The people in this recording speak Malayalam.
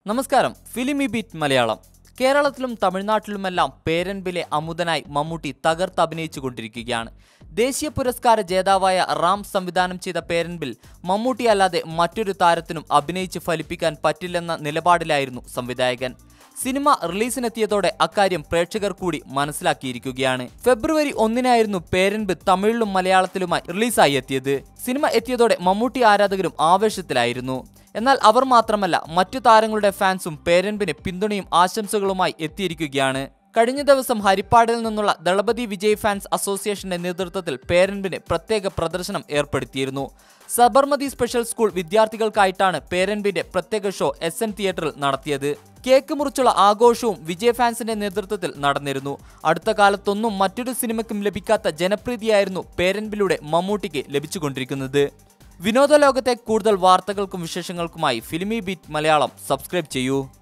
നമസ്കാരം ഫിലിമി ബീറ്റ് മലയാളം കേരളത്തിലും തമിഴ്നാട്ടിലുമെല്ലാം പേരൻപിലെ അമുതനായി മമ്മൂട്ടി തകർത്ത് അഭിനയിച്ചു കൊണ്ടിരിക്കുകയാണ് ദേശീയ പുരസ്കാര ജേതാവായ റാം സംവിധാനം ചെയ്ത പേരൻപിൽ മമ്മൂട്ടി അല്ലാതെ മറ്റൊരു താരത്തിനും അഭിനയിച്ച് ഫലിപ്പിക്കാൻ പറ്റില്ലെന്ന നിലപാടിലായിരുന്നു സംവിധായകൻ സിനിമ റിലീസിനെത്തിയതോടെ അക്കാര്യം പ്രേക്ഷകർ കൂടി മനസ്സിലാക്കിയിരിക്കുകയാണ് ഫെബ്രുവരി ഒന്നിനായിരുന്നു പേരൻപ് തമിഴിലും മലയാളത്തിലുമായി റിലീസായി എത്തിയത് സിനിമ എത്തിയതോടെ മമ്മൂട്ടി ആരാധകരും ആവേശത്തിലായിരുന്നു എന്നാൽ അവർ മാത്രമല്ല മറ്റു താരങ്ങളുടെ ഫാൻസും പേരൻപിന് പിന്തുണയും ആശംസകളുമായി എത്തിയിരിക്കുകയാണ് കഴിഞ്ഞ ദിവസം ഹരിപ്പാടിൽ നിന്നുള്ള ദളപതി വിജയ് ഫാൻസ് അസോസിയേഷന്റെ നേതൃത്വത്തിൽ പേരൻപിന് പ്രത്യേക പ്രദർശനം ഏർപ്പെടുത്തിയിരുന്നു സബർമതി സ്പെഷ്യൽ സ്കൂൾ വിദ്യാർത്ഥികൾക്കായിട്ടാണ് പേരൻപിന്റെ പ്രത്യേക ഷോ എസ് എൻ തിയേറ്ററിൽ നടത്തിയത് കേക്ക് മുറിച്ചുള്ള ആഘോഷവും വിജയ് ഫാൻസിന്റെ നേതൃത്വത്തിൽ നടന്നിരുന്നു അടുത്ത കാലത്തൊന്നും മറ്റൊരു സിനിമയ്ക്കും ലഭിക്കാത്ത ജനപ്രീതിയായിരുന്നു പേരൻപിലൂടെ മമ്മൂട്ടിക്ക് ലഭിച്ചുകൊണ്ടിരിക്കുന്നത് വിനോദ ലോകത്തെ കൂടുതൽ വാർത്തകൾക്കും വിശേഷങ്ങൾക്കുമായി ഫിലിമി ബീറ്റ് മലയാളം സബ്സ്ക്രൈബ് ചെയ്യൂ